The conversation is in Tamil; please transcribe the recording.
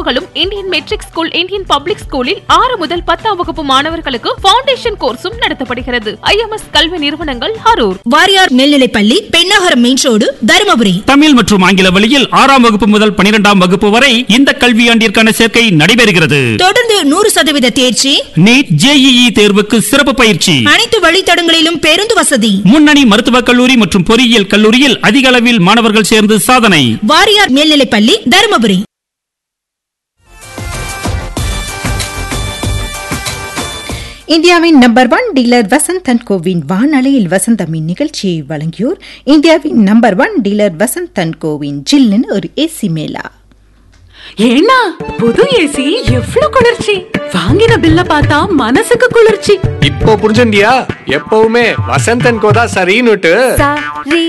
வகுப்புகளும் Indian matric school Indian public ஸ்கூலில் ஆறு முதல் பத்தாம் வகுப்பு மாணவர்களுக்கு ஃபவுண்டேஷன் கோர்ஸும் நடத்தப்படுகிறது ஐஎம்எஸ் கல்வி நிறுவனங்கள் அரூர் வாரியார் மேல்நிலைப்பள்ளி பெண்ணாகரம் மெயின் ரோடு தருமபுரி தமிழ் மற்றும் ஆங்கில வழியில் ஆறாம் வகுப்பு முதல் பனிரெண்டாம் வகுப்பு வரை இந்த கல்வியாண்டிற்கான சேர்க்கை நடைபெறுகிறது தொடர்ந்து நூறு சதவீத தேர்ச்சி நீட் ஜேஇஇ தேர்வுக்கு சிறப்பு பயிற்சி அனைத்து வழித்தடங்களிலும் பேருந்து வசதி முன்னணி மருத்துவக் கல்லூரி மற்றும் பொறியியல் கல்லூரியில் அதிக அளவில் மாணவர்கள் சேர்ந்து சாதனை வாரியார் மேல்நிலைப்பள்ளி தருமபுரி இந்தியாவின் number one dealer Vasanth and கோவின் வானலையில் வசந்தமின் நிகழ்ச்சியை வழங்கியோர் இந்தியாவின் number one dealer Vasanth and கோவின் ஜில்லுன்னு ஒரு ஏசி மேலா ஏன்னா புது ஏசி எவ்ளோ குளிர்ச்சி வாங்கின பில்ல பார்த்தா மனசுக்கு குளிர்ச்சி இப்போ புரிஞ்சுண்டியா எப்பவுமே வசந்தன் கோதா சரின்னுட்டு சரி